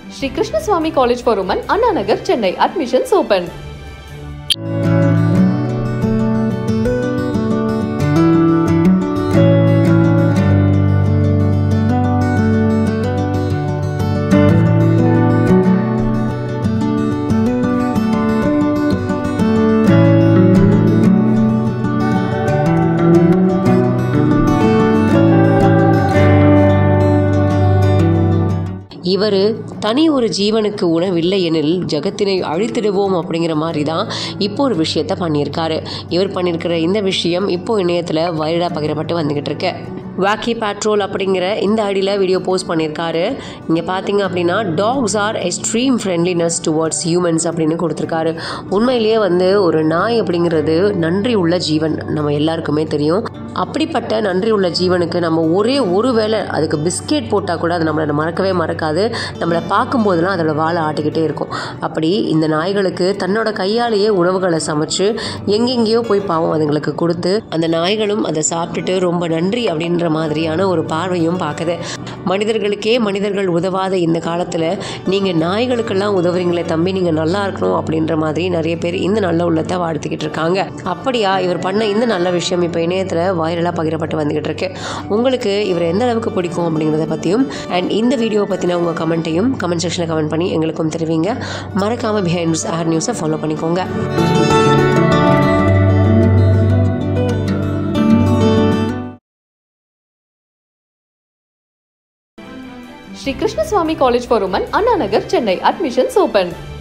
Sri Krishnaswamy college for women Anna Nagar Chennai admissions open இவர் தனி ஒரு ஜீவனுக்கு உணவில்லை எனில் ஜகத்தினை அழித்திடுவோம் அப்படிங்கிற மாதிரி தான் இப்போ ஒரு விஷயத்த பண்ணியிருக்காரு இவர் பண்ணியிருக்கிற இந்த விஷயம் இப்போ இணையத்தில் வைரலாக பகிரப்பட்டு வந்துக்கிட்டு இருக்கு வாக்கி பேட்ரோல் அப்படிங்கிற இந்த ஐடியில் வீடியோ போஸ்ட் பண்ணியிருக்காரு இங்கே பார்த்தீங்க அப்படின்னா dogs are extreme friendliness towards humans அப்படின்னு கொடுத்துருக்காரு உண்மையிலேயே வந்து ஒரு நாய் அப்படிங்கிறது நன்றி உள்ள ஜீவன் நம்ம எல்லாருக்குமே தெரியும் அப்படிப்பட்ட நன்றி உள்ள ஜீவனுக்கு நம்ம ஒரே ஒரு வேளை அதுக்கு பிஸ்கெட் போட்டால் கூட அது நம்மளை மறக்கவே மறக்காது நம்மளை பார்க்கும்போதெல்லாம் அதோட வாழை ஆட்டிக்கிட்டே இருக்கும் அப்படி இந்த நாய்களுக்கு தன்னோட கையாலேயே உணவுகளை சமைச்சு எங்கெங்கேயோ போய் பாவம் அதுங்களுக்கு கொடுத்து அந்த நாய்களும் அதை சாப்பிட்டுட்டு ரொம்ப நன்றி அப்படின்ற மாதிரியான ஒரு பார்வையும் பார்க்குது மனிதர்களுக்கே மனிதர்கள் உதவாத இந்த காலத்தில் நீங்கள் நாய்களுக்கெல்லாம் உதவுறீங்களே தம்பி நீங்கள் நல்லா இருக்கணும் அப்படின்ற மாதிரி நிறைய பேர் இந்த நல்ல உள்ளத்தை வாழ்த்துக்கிட்டு இருக்காங்க அப்படியா இவர் பண்ண இந்த நல்ல விஷயம் இப்போ இணையத்தில் வைரலாக பகிரப்பட்டு வந்துக்கிட்டு இருக்கு உங்களுக்கு இவர் எந்த அளவுக்கு பிடிக்கும் அப்படிங்கிறத பற்றியும் அண்ட் இந்த வீடியோவை பற்றின உங்கள் கமெண்ட்டையும் கமெண்ட் செக்ஷனில் கமெண்ட் பண்ணி எங்களுக்கும் தெரிவிங்க மறக்காமல் பிஹைண்ட் ஆர் நியூஸை ஃபாலோ பண்ணிக்கோங்க Sri Krishnaswamy college for women Anna Nagar Chennai admissions open